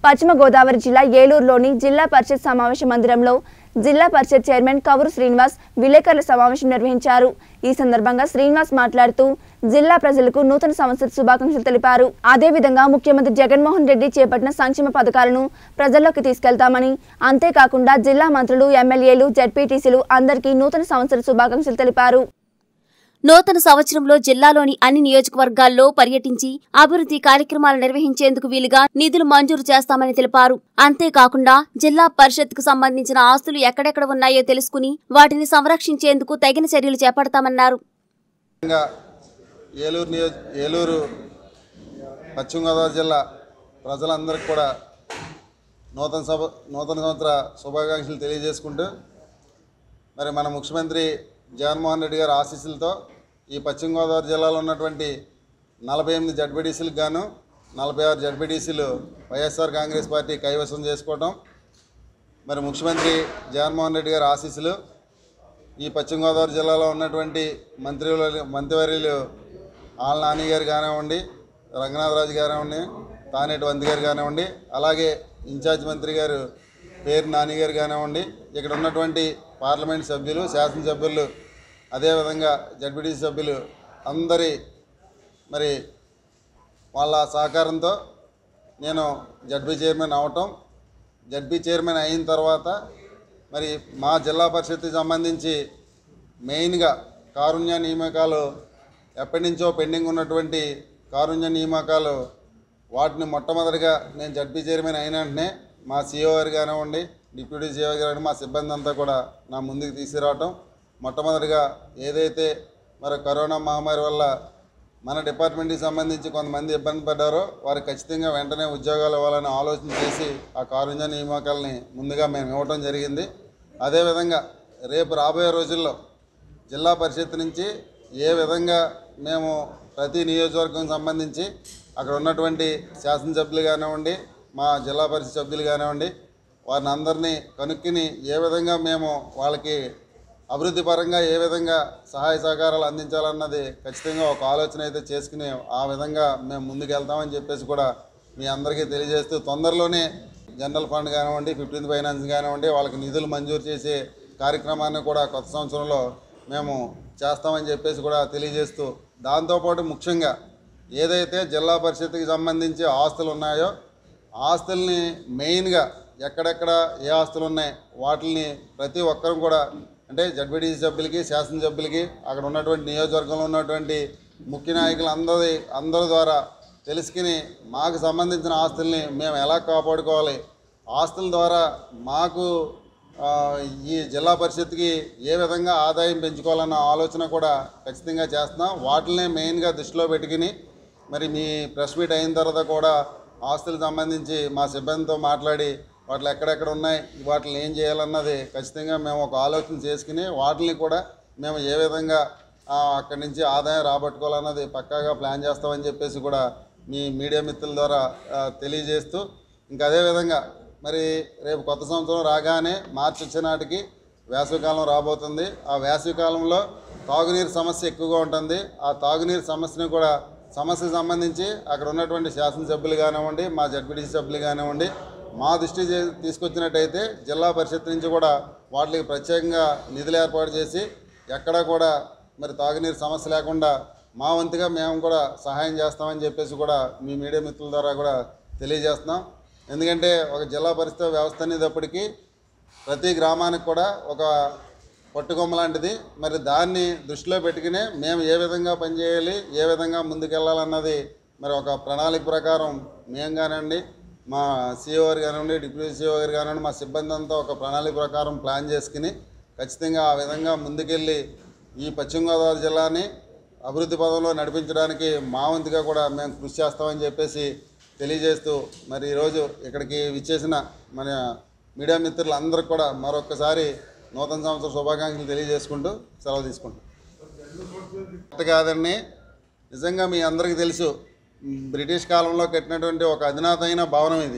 పశ్చిమ గోదావరి జిల్లా ఏలూరులోని జిల్లా పరిషత్ సమావేశ మందిరంలో జిల్లా పరిషత్ చైర్మన్ కవురు శ్రీనివాస్ విలేకరుల సమావేశం నిర్వహించారు ఈ సందర్భంగా శ్రీనివాస్ మాట్లాడుతూ జిల్లా ప్రజలకు నూతన సంవత్సర శుభాకాంక్షలు తెలిపారు అదేవిధంగా ముఖ్యమంత్రి జగన్మోహన్ రెడ్డి చేపట్టిన సంక్షేమ పథకాలను ప్రజల్లోకి తీసుకెళ్తామని అంతేకాకుండా జిల్లా మంత్రులు ఎమ్మెల్యేలు జడ్పీటీసీలు అందరికీ నూతన సంవత్సర శుభాకాంక్షలు తెలిపారు నూతన సంవత్సరంలో జిల్లాలోని అన్ని నియోజకవర్గాల్లో పర్యటించి అభివృద్ధి కార్యక్రమాలు నిర్వహించేందుకు వీలుగా నిధులు మంజూరు చేస్తామని తెలిపారు అంతేకాకుండా జిల్లా పరిషత్కు సంబంధించిన ఆస్తులు ఎక్కడెక్కడ ఉన్నాయో తెలుసుకుని వాటిని సంరక్షించేందుకు తగిన చర్యలు చేపడతామన్నారు ముఖ్యంగా ఏలూరు నియోజ ఏలూరు పశ్చిమ గోదావరి జిల్లా ప్రజలందరికీ కూడా నూతన సభ నూతన సంవత్సర శుభాకాంక్షలు తెలియజేసుకుంటూ మరి మన ముఖ్యమంత్రి జగన్మోహన్ రెడ్డి గారి ఆశీస్సులతో ఈ పశ్చిమ గోదావరి జిల్లాలో ఉన్నటువంటి నలభై ఎనిమిది జడ్పీటీసీలకు గాను నలభై ఆరు జడ్పీటీసీలు వైఎస్ఆర్ కాంగ్రెస్ పార్టీ కైవసం చేసుకోవటం మరి ముఖ్యమంత్రి జగన్మోహన్ రెడ్డి గారి ఆశీస్సులు ఈ పశ్చిమ గోదావరి జిల్లాలో ఉన్నటువంటి మంత్రులు మంత్రివర్యులు ఆళ్ళ నాని గారు కానివ్వండి రంగనాథరాజు కానివ్వండి తానేటి వంతి గారు కానివ్వండి అలాగే ఇన్ఛార్జ్ మంత్రి గారు పేరు నాని గారు కానివ్వండి ఇక్కడ ఉన్నటువంటి పార్లమెంట్ సభ్యులు శాసనసభ్యులు అదేవిధంగా జడ్పీటీసీ సభ్యులు అందరి మరి వాళ్ళ సహకారంతో నేను జడ్పీ చైర్మన్ అవటం జడ్పీ చైర్మన్ అయిన తర్వాత మరి మా జిల్లా పరిషత్కి సంబంధించి మెయిన్గా కారుణ్య నియామకాలు ఎప్పటి నుంచో పెండింగ్ ఉన్నటువంటి కారుణ్య నియామకాలు వాటిని మొట్టమొదటిగా నేను జడ్పీ చైర్మన్ అయిన వెంటనే మా సీఓ గారు కానివ్వండి డిప్యూటీ సీఓ గారు మా సిబ్బంది అంతా కూడా నా ముందుకు తీసుకురావటం మొట్టమొదటిగా ఏదైతే మరి కరోనా మహమ్మారి వల్ల మన డిపార్ట్మెంట్కి సంబంధించి కొంతమంది ఇబ్బంది పడ్డారో వారికి ఖచ్చితంగా వెంటనే ఉద్యోగాలు ఇవ్వాలని ఆలోచన చేసి ఆ కారుణ్య నియామకాలని ముందుగా మేము ఇవ్వటం జరిగింది అదేవిధంగా రేపు రాబోయే రోజుల్లో జిల్లా పరిషత్ నుంచి ఏ విధంగా మేము ప్రతి నియోజకవర్గం సంబంధించి అక్కడ ఉన్నటువంటి శాసనసభ్యులు కానివ్వండి మా జిల్లా పరిషత్ సభ్యులు కానివ్వండి వారిని అందరినీ కనుక్కొని ఏ విధంగా మేము వాళ్ళకి అభివృద్ధి పరంగా ఏ విధంగా సహాయ సహకారాలు అందించాలన్నది ఖచ్చితంగా ఒక ఆలోచన అయితే చేసుకుని ఆ విధంగా మేము ముందుకు వెళ్తామని చెప్పేసి కూడా మీ అందరికీ తెలియజేస్తూ తొందరలోనే జనరల్ ఫండ్ కానివ్వండి ఫిఫ్టీన్త్ ఫైనాన్స్ కానివ్వండి వాళ్ళకి నిధులు మంజూరు చేసే కార్యక్రమాన్ని కూడా కొత్త సంవత్సరంలో మేము చేస్తామని చెప్పేసి కూడా తెలియజేస్తూ దాంతోపాటు ముఖ్యంగా ఏదైతే జిల్లా పరిషత్కి సంబంధించి ఆస్తులు ఉన్నాయో ఆస్తుల్ని మెయిన్గా ఎక్కడెక్కడ ఏ ఆస్తులు ఉన్నాయి వాటిని ప్రతి ఒక్కరు కూడా అంటే జడ్పీటీసీ సభ్యులకి శాసనసభ్యులకి అక్కడ ఉన్నటువంటి నియోజకవర్గంలో ఉన్నటువంటి ముఖ్య నాయకులు అందరి అందరి ద్వారా తెలుసుకుని మాకు సంబంధించిన ఆస్తుల్ని మేము ఎలా కాపాడుకోవాలి ఆస్తుల ద్వారా మాకు ఆ, ఈ జిల్లా పరిషత్కి ఏ విధంగా ఆదాయం పెంచుకోవాలన్న ఆలోచన కూడా ఖచ్చితంగా చేస్తున్నాం వాటినే మెయిన్గా దృష్టిలో పెట్టుకుని మరి మీ ప్రెస్ మీట్ అయిన తర్వాత కూడా ఆస్తులకు సంబంధించి మా సిబ్బందితో మాట్లాడి వాటిలో ఎక్కడెక్కడ ఉన్నాయి వాటిని ఏం చేయాలన్నది ఖచ్చితంగా మేము ఒక ఆలోచన చేసుకుని వాటిని కూడా మేము ఏ విధంగా ఆ, అక్కడి నుంచి ఆదాయం రాబట్టుకోవాలన్నది పక్కాగా ప్లాన్ చేస్తామని చెప్పేసి కూడా మీ మీడియా మిత్రుల ద్వారా ఆ, తెలియజేస్తూ ఇంకా అదేవిధంగా మరి రేపు కొత్త సంవత్సరం రాగానే మార్చి వచ్చే నాటికి వేసవికాలం రాబోతుంది ఆ వేసవికాలంలో తాగునీరు సమస్య ఎక్కువగా ఉంటుంది ఆ తాగునీరు సమస్యను కూడా సమస్యకు సంబంధించి అక్కడ ఉన్నటువంటి శాసనసభ్యులు కానివ్వండి మా జడ్పీటీసీ సభ్యులు కానివ్వండి మా దృష్టి చే- తీసుకొచ్చినట్టయితే జిల్లా పరిషత్ నుంచి కూడా వాటికి ప్రత్యేకంగా నిధులు ఏర్పాటు చేసి ఎక్కడా కూడా మరి తాగునీరు సమస్య లేకుండా మా వంతుగా మేము కూడా సహాయం చేస్తామని చెప్పేసి కూడా మీ మీడియా మిత్రుల ద్వారా కూడా తెలియజేస్తున్నాం ఎందుకంటే ఒక జిల్లా పరిషత్ వ్యవస్థ అనేటప్పటికీ ప్రతి గ్రామానికి కూడా ఒక పట్టుకొమ్మ లాంటిది మరి దాన్ని దృష్టిలో పెట్టుకునే మేము ఏ విధంగా పనిచేయాలి ఏ విధంగా ముందుకెళ్ళాలన్నది మరి ఒక ప్రణాళిక ప్రకారం మేము కానివ్వండి మా సీఓ గారు కానివ్వండి డిప్యూటీ సీఓ గారు కానివ్వండి మా సిబ్బంది అంతా ఒక ప్రణాళిక ప్రకారం ప్లాన్ చేసుకుని ఖచ్చితంగా ఆ విధంగా ముందుకెళ్ళి ఈ పశ్చిమ గోదావరి జిల్లాని అభివృద్ధి పదంలో నడిపించడానికి మా వంతుగా కూడా మేము కృషి చేస్తామని చెప్పేసి తెలియజేస్తూ మరి ఈరోజు ఇక్కడికి విచ్చేసిన మన మీడియా మిత్రులందరికీ కూడా మరొకసారి నూతన సంవత్సర శుభాకాంక్షలు తెలియజేసుకుంటూ సెలవు తీసుకుంటాం కరెక్ట్ కాదండి నిజంగా మీ అందరికీ తెలుసు బ్రిటిష్ కాలంలో కట్టినటువంటి ఒక అధునాతమైన భవనం ఇది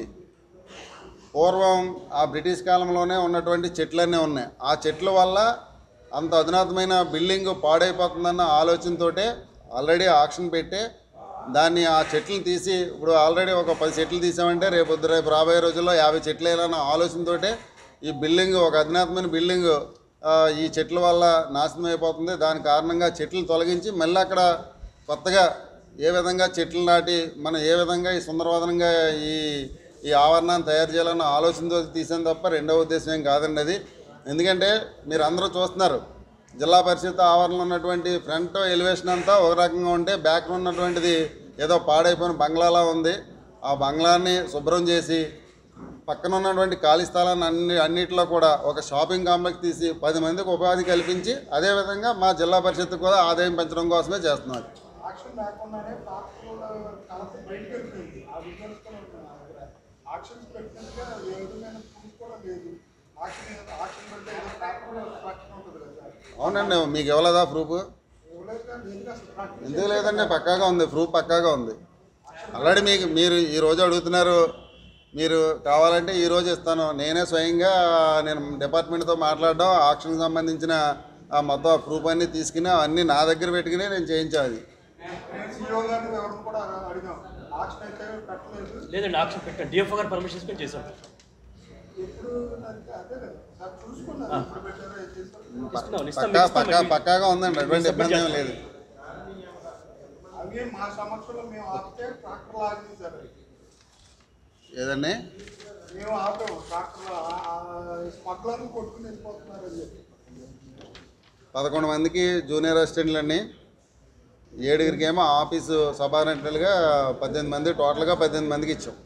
పూర్వం ఆ బ్రిటిష్ కాలంలోనే ఉన్నటువంటి చెట్లన్నీ ఉన్నాయి ఆ చెట్ల వల్ల అంత అధునాతమైన బిల్డింగ్ పాడైపోతుందన్న ఆలోచనతోటే ఆల్రెడీ ఆక్షన్ పెట్టి దాన్ని ఆ చెట్లను తీసి ఇప్పుడు ఆల్రెడీ ఒక పది చెట్లు తీసామంటే రేపు పొద్దు రేపు రాబోయే రోజుల్లో యాభై చెట్లు వేయాలన్న ఆలోచనతోటే ఈ బిల్డింగ్ ఒక అధునాతమైన బిల్డింగ్ ఆ, ఈ చెట్ల వల్ల నాశనం అయిపోతుంది దాని కారణంగా చెట్లు తొలగించి మళ్ళీ అక్కడ కొత్తగా ఏ విధంగా చెట్లు నాటి మనం ఏ విధంగా ఈ సుందరవదనంగా ఈ ఈ ఆవరణాన్ని తయారు చేయాలన్న ఆలోచనతో తీసాను తప్ప రెండవ ఉద్దేశం ఏం కాదండి అది ఎందుకంటే మీరు అందరూ చూస్తున్నారు జిల్లా పరిషత్ ఆవరణలో ఉన్నటువంటి ఫ్రంట్ ఎలివేషన్ అంతా ఒక రకంగా ఉంటే బ్యాక్ ఉన్నటువంటిది ఏదో పాడైపోయిన బంగ్లాలా ఉంది ఆ బంగ్లాని శుభ్రం చేసి పక్కన ఉన్నటువంటి ఖాళీ స్థలాన్ని అన్ని అన్నిటిలో కూడా ఒక షాపింగ్ కాంప్లెక్స్ తీసి పది మందికి ఉపాధి కల్పించి అదేవిధంగా మా జిల్లా పరిషత్ కూడా ఆదాయం పెంచడం కోసమే చేస్తున్నారు ఆక్షన్ లేకుండానే ట్రాక్టర్ల కలప బయటకు వెళ్ళిపోయింది ఆ విజువల్స్ కూడా ఉన్నాయి నా దగ్గర ఆక్షన్స్ పెట్టినట్టుగా ఏ విధమైన ప్రూఫ్ కూడా లేదు ఆక్షన్ ఆక్షన్ పెడితే ఏదో ట్రాక్టర్ ట్రాక్షన్ ఉంటుంది కదా సార్ అవునండి మీకు ఇవ్వలేదా ప్రూఫ్ ఇవ్వలేదుగా లేదుగా అసలు ట్రాక్టర్ ఎందుకు లేదండి పక్కాగా ఉంది ప్రూఫ్ పక్కాగా ఉంది ఆల్రెడీ మీకు మీరు ఈ రోజు అడుగుతున్నారు మీరు కావాలంటే ఈ రోజు ఇస్తాను నేనే స్వయంగా నేను డిపార్ట్మెంట్తో మాట్లాడడం ఆక్షన్కి సంబంధించిన ఆ మొత్తం ప్రూఫ్ అన్నీ తీసుకుని అన్నీ నా దగ్గర పెట్టుకుని నేను చేయించాలి సీఓ గారిని ఎవరిని కూడా అడిగాం ఆక్షన్ అయితే పెట్టలేదు లేదండి ఆప్షన్ పెట్టాను డిఎఫ్ఓ గారు పర్మిషన్ తీసుకొని చేశాం ఎప్పుడు దానికి అదే కదా సార్ చూసుకున్నారు ఎప్పుడు పెట్టారో ఏం చేశారో ఇస్తున్నాం ఇస్తాం పక్కా మీకు ఇస్తాం పక్కా మీకు. పక్కాగా ఉందండి ఎటువంటి ఇబ్బంది ఏం లేదు అవి మా సమక్షంలో మేము ఆపితే ట్రాక్టర్ లాగింది సార్ అది. ఏదండి మేము ఆపాము ట్రాక్టర్ స్మగ్లర్ని కొట్టుకుని వెళ్ళిపోతున్నారు అని చెప్పి పదకొండు మందికి జూనియర్ అసిస్టెంట్లు అండి ఏడుగురికి ఏమో ఆఫీసు సబార్డినేట్లుగా పద్దెనిమిది మంది టోటల్గా పద్దెనిమిది మందికి ఇచ్చాం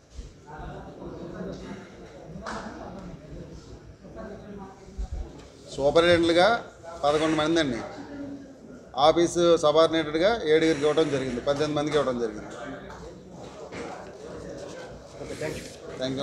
సూపరింటెండెంట్లుగా పదకొండు మంది అండి ఆఫీసు సబార్డినేటెడ్గా ఏడుగురికి ఇవ్వడం జరిగింది పద్దెనిమిది మందికి ఇవ్వడం జరిగింది okay thank you thank you